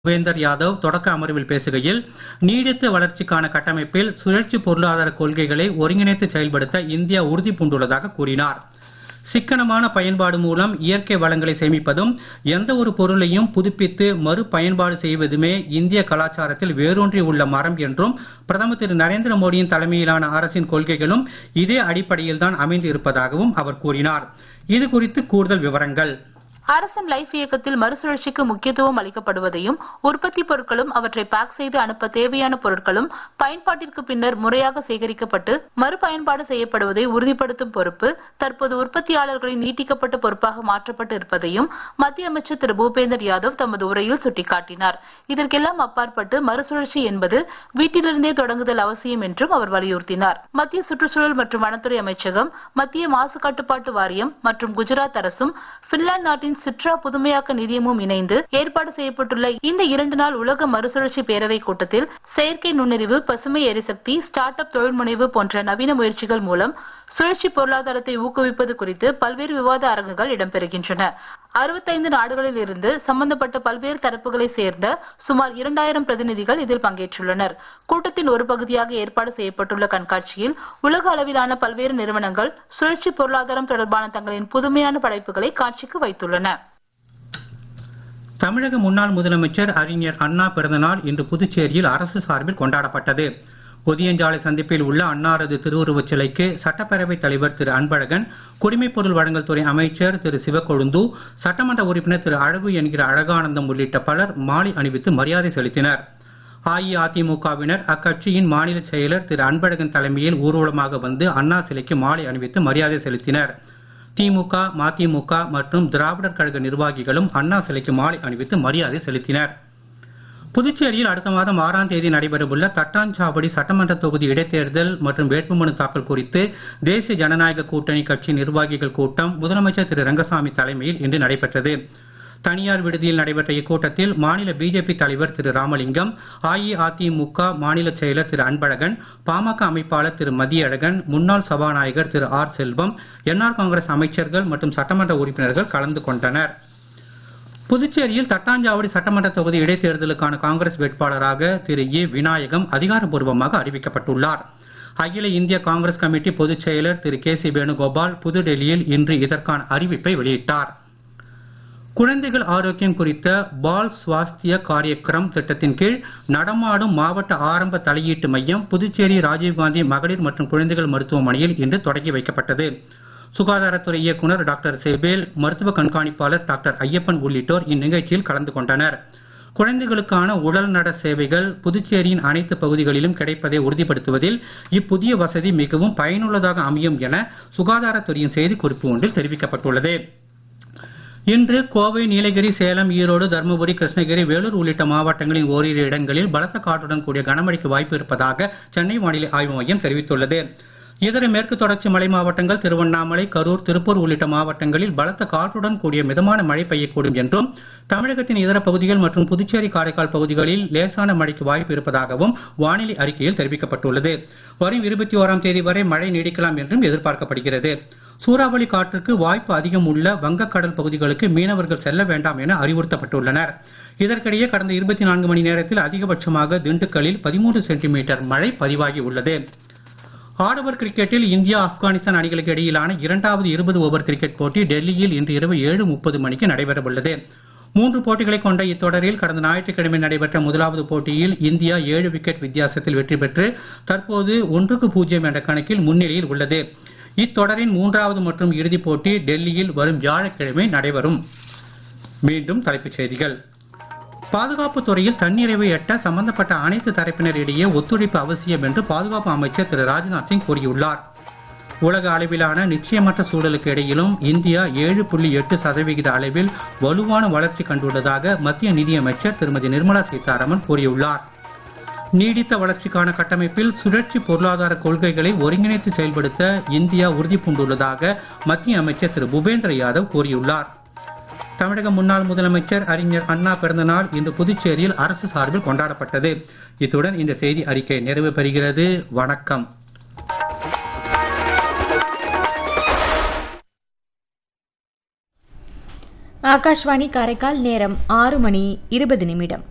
பூபேந்தர் யாதவ் தொடக்க அமர்வில் பேசுகையில் நீடித்த வளர்ச்சிக்கான கட்டமைப்பில் சுழற்சி பொருளாதார கொள்கைகளை ஒருங்கிணைத்து செயல்படுத்த இந்தியா உறுதி பூண்டுள்ளதாக கூறினார் சிக்கனமான பயன்பாடு மூலம் இயற்கை வளங்களை சேமிப்பதும் எந்த ஒரு பொருளையும் புதுப்பித்து மறு பயன்பாடு செய்வதுமே இந்திய கலாச்சாரத்தில் வேரூன்றி உள்ள மரம் என்றும் பிரதமர் திரு நரேந்திர மோடியின் தலைமையிலான அரசின் கொள்கைகளும் இதே அடிப்படையில்தான் அமைந்து இருப்பதாகவும் அவர் கூறினார் இது குறித்து கூடுதல் விவரங்கள் அரசின் லைஃப் இயக்கத்தில் மறுசுழற்சிக்கு முக்கியத்துவம் அளிக்கப்படுவதையும் உற்பத்தி பொருட்களும் அவற்றை பேக் செய்து அனுப்ப தேவையான பொருட்களும் பயன்பாட்டிற்கு பின்னர் முறையாக சேகரிக்கப்பட்டு மறுபயன்பாடு செய்யப்படுவதை உறுதிப்படுத்தும் பொறுப்பு தற்போது உற்பத்தியாளர்களின் நீட்டிக்கப்பட்ட பொறுப்பாக மாற்றப்பட்டு இருப்பதையும் மத்திய அமைச்சர் திரு பூபேந்தர் யாதவ் தமது உரையில் சுட்டிக்காட்டினார் இதற்கெல்லாம் அப்பாற்பட்டு மறுசுழற்சி என்பது வீட்டிலிருந்தே தொடங்குதல் அவசியம் என்றும் அவர் வலியுறுத்தினார் மத்திய சுற்றுச்சூழல் மற்றும் வனத்துறை அமைச்சகம் மத்திய மாசு கட்டுப்பாட்டு வாரியம் மற்றும் குஜராத் அரசும் பின்லாந்து நாட்டின் சிட்ரா புதுமையாக்க நிதியமும் இணைந்து ஏற்பாடு செய்யப்பட்டுள்ள இந்த இரண்டு நாள் உலக மறுசுழற்சி பேரவை கூட்டத்தில் செயற்கை நுண்ணறிவு பசுமை எரிசக்தி ஸ்டார்ட் அப் தொழில் முனைவு போன்ற நவீன முயற்சிகள் மூலம் சுழற்சி பொருளாதாரத்தை ஊக்குவிப்பது குறித்து பல்வேறு விவாத அரங்குகள் இடம்பெறுகின்றன அறுபத்தைந்து நாடுகளில் இருந்து சம்பந்தப்பட்ட பல்வேறு தரப்புகளை சேர்ந்த சுமார் இரண்டாயிரம் பிரதிநிதிகள் இதில் பங்கேற்றுள்ளனர் கூட்டத்தின் ஒரு பகுதியாக ஏற்பாடு செய்யப்பட்டுள்ள கண்காட்சியில் உலக அளவிலான பல்வேறு நிறுவனங்கள் சுழற்சி பொருளாதாரம் தொடர்பான தங்களின் புதுமையான படைப்புகளை காட்சிக்கு வைத்துள்ளன தமிழக முன்னாள் முதலமைச்சர் அறிஞர் அண்ணா பிறந்தநாள் இன்று புதுச்சேரியில் அரசு சார்பில் கொண்டாடப்பட்டது ஒதியஞ்சாலை சந்திப்பில் உள்ள அன்னாரது திருவுருவச் சிலைக்கு சட்டப்பேரவைத் தலைவர் திரு அன்பழகன் குடிமைப் பொருள் வழங்கல் துறை அமைச்சர் திரு சிவக்கொழுந்து சட்டமன்ற உறுப்பினர் திரு அழகு என்கிற அழகானந்தம் உள்ளிட்ட பலர் மாலை அணிவித்து மரியாதை செலுத்தினர் அஇஅதிமுகவினர் அக்கட்சியின் மாநில செயலர் திரு அன்பழகன் தலைமையில் ஊர்வலமாக வந்து அண்ணா சிலைக்கு மாலை அணிவித்து மரியாதை செலுத்தினர் திமுக மதிமுக மற்றும் திராவிடர் கழக நிர்வாகிகளும் அண்ணா சிலைக்கு மாலை அணிவித்து மரியாதை செலுத்தினர் புதுச்சேரியில் அடுத்த மாதம் ஆறாம் தேதி நடைபெறவுள்ள தட்டாஞ்சாவடி சட்டமன்ற தொகுதி இடைத்தேர்தல் மற்றும் வேட்புமனு தாக்கல் குறித்து தேசிய ஜனநாயக கூட்டணி கட்சி நிர்வாகிகள் கூட்டம் முதலமைச்சர் திரு ரங்கசாமி தலைமையில் இன்று நடைபெற்றது தனியார் விடுதியில் நடைபெற்ற இக்கூட்டத்தில் மாநில பிஜேபி தலைவர் திரு ராமலிங்கம் அஇஅதிமுக மாநில செயலர் திரு அன்பழகன் பாமக அமைப்பாளர் திரு மதியழகன் முன்னாள் சபாநாயகர் திரு ஆர் செல்வம் என்ஆர் காங்கிரஸ் அமைச்சர்கள் மற்றும் சட்டமன்ற உறுப்பினர்கள் கலந்து கொண்டனர் புதுச்சேரியில் தட்டாஞ்சாவடி சட்டமன்ற தொகுதி இடைத்தேர்தலுக்கான காங்கிரஸ் வேட்பாளராக திரு ஏ விநாயகம் அதிகாரப்பூர்வமாக அறிவிக்கப்பட்டுள்ளார் அகில இந்திய காங்கிரஸ் கமிட்டி பொதுச் செயலர் திரு கே சி வேணுகோபால் புதுடெல்லியில் இன்று இதற்கான அறிவிப்பை வெளியிட்டார் குழந்தைகள் ஆரோக்கியம் குறித்த பால் சுவாஸ்திய காரியக்கிரம் திட்டத்தின் கீழ் நடமாடும் மாவட்ட ஆரம்ப தலையீட்டு மையம் புதுச்சேரி ராஜீவ்காந்தி மகளிர் மற்றும் குழந்தைகள் மருத்துவமனையில் இன்று தொடங்கி வைக்கப்பட்டது சுகாதாரத்துறை இயக்குநர் டாக்டர் செபேல் மருத்துவ கண்காணிப்பாளர் டாக்டர் ஐயப்பன் உள்ளிட்டோர் இந்நிகழ்ச்சியில் கலந்து கொண்டனர் குழந்தைகளுக்கான உடல் நட சேவைகள் புதுச்சேரியின் அனைத்து பகுதிகளிலும் கிடைப்பதை உறுதிப்படுத்துவதில் இப்புதிய வசதி மிகவும் பயனுள்ளதாக அமையும் என சுகாதாரத்துறையின் செய்திக்குறிப்பு ஒன்றில் தெரிவிக்கப்பட்டுள்ளது இன்று கோவை நீலகிரி சேலம் ஈரோடு தருமபுரி கிருஷ்ணகிரி வேலூர் உள்ளிட்ட மாவட்டங்களின் ஓரிரு இடங்களில் பலத்த காற்றுடன் கூடிய கனமழைக்கு வாய்ப்பு இருப்பதாக சென்னை வானிலை ஆய்வு மையம் தெரிவித்துள்ளது இதர மேற்கு தொடர்ச்சி மலை மாவட்டங்கள் திருவண்ணாமலை கரூர் திருப்பூர் உள்ளிட்ட மாவட்டங்களில் பலத்த காற்றுடன் கூடிய மிதமான மழை பெய்யக்கூடும் என்றும் தமிழகத்தின் இதர பகுதிகள் மற்றும் புதுச்சேரி காரைக்கால் பகுதிகளில் லேசான மழைக்கு வாய்ப்பு இருப்பதாகவும் வானிலை அறிக்கையில் தெரிவிக்கப்பட்டுள்ளது வரும் இருபத்தி ஓராம் தேதி வரை மழை நீடிக்கலாம் என்றும் எதிர்பார்க்கப்படுகிறது சூறாவளி காற்றுக்கு வாய்ப்பு அதிகம் உள்ள வங்கக்கடல் பகுதிகளுக்கு மீனவர்கள் செல்ல வேண்டாம் என அறிவுறுத்தப்பட்டுள்ளனர் இதற்கிடையே கடந்த இருபத்தி நான்கு மணி நேரத்தில் அதிகபட்சமாக திண்டுக்கல்லில் பதிமூன்று சென்டிமீட்டர் மழை பதிவாகி உள்ளது ஆடவர் கிரிக்கெட்டில் இந்தியா ஆப்கானிஸ்தான் அணிகளுக்கு இடையிலான இரண்டாவது இருபது ஓவர் கிரிக்கெட் போட்டி டெல்லியில் இன்று இரவு ஏழு முப்பது மணிக்கு நடைபெறவுள்ளது மூன்று போட்டிகளை கொண்ட இத்தொடரில் கடந்த ஞாயிற்றுக்கிழமை நடைபெற்ற முதலாவது போட்டியில் இந்தியா ஏழு விக்கெட் வித்தியாசத்தில் வெற்றி பெற்று தற்போது ஒன்றுக்கு பூஜ்ஜியம் என்ற கணக்கில் முன்னிலையில் உள்ளது இத்தொடரின் மூன்றாவது மற்றும் இறுதிப் போட்டி டெல்லியில் வரும் வியாழக்கிழமை நடைபெறும் மீண்டும் தலைப்புச் செய்திகள் பாதுகாப்பு துறையில் தன்னிறைவை எட்ட சம்பந்தப்பட்ட அனைத்து தரப்பினரிடையே ஒத்துழைப்பு அவசியம் என்று பாதுகாப்பு அமைச்சர் திரு ராஜ்நாத் சிங் கூறியுள்ளார் உலக அளவிலான நிச்சயமற்ற சூழலுக்கு இடையிலும் இந்தியா ஏழு புள்ளி எட்டு சதவிகித அளவில் வலுவான வளர்ச்சி கண்டுள்ளதாக மத்திய நிதியமைச்சர் திருமதி நிர்மலா சீதாராமன் கூறியுள்ளார் நீடித்த வளர்ச்சிக்கான கட்டமைப்பில் சுழற்சி பொருளாதார கொள்கைகளை ஒருங்கிணைத்து செயல்படுத்த இந்தியா உறுதி பூண்டுள்ளதாக மத்திய அமைச்சர் திரு பூபேந்திர யாதவ் கூறியுள்ளார் தமிழக முன்னாள் முதலமைச்சர் அறிஞர் அண்ணா பிறந்தநாள் இன்று புதுச்சேரியில் அரசு சார்பில் கொண்டாடப்பட்டது இத்துடன் இந்த செய்தி அறிக்கை நிறைவு பெறுகிறது வணக்கம் ஆகாஷ்வாணி காரைக்கால் நேரம் ஆறு மணி இருபது நிமிடம்